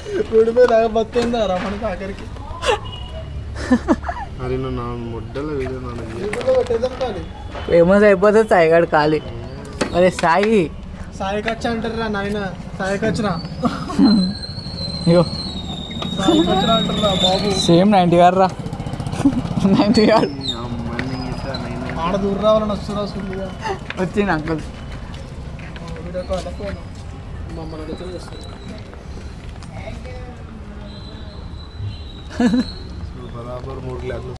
ఊడిపోయి దాకా బతుందా రమ్మని ఆఖరికి అరే నువ్వు నా ముడ్డల వీడియో నాన్న యూట్యూబ్లో పెట్టేద్దాం కానీ ఫేమస్ అయిపోతే సాయిగాడు ఖాళీ అరే సాయి సాయి కచ్చ అంటారు రా నాయన సాయి కచ్చరా ఇగో సాయి కచ్చరా అంటారు రా బాబు సేమ్ నైంటీ గారు రా నైంటీ గారు అమ్మని ఇట్లా నేను ఆడ దూరం రావాలని వస్తురా వస్తుందిగా వచ్చింది అంకుల్ వీడియో కాల్ ఫోన్ మమ్మల్ని అడిగితే చేస్తుంది బరాబర్ మూడు గ్లాసులు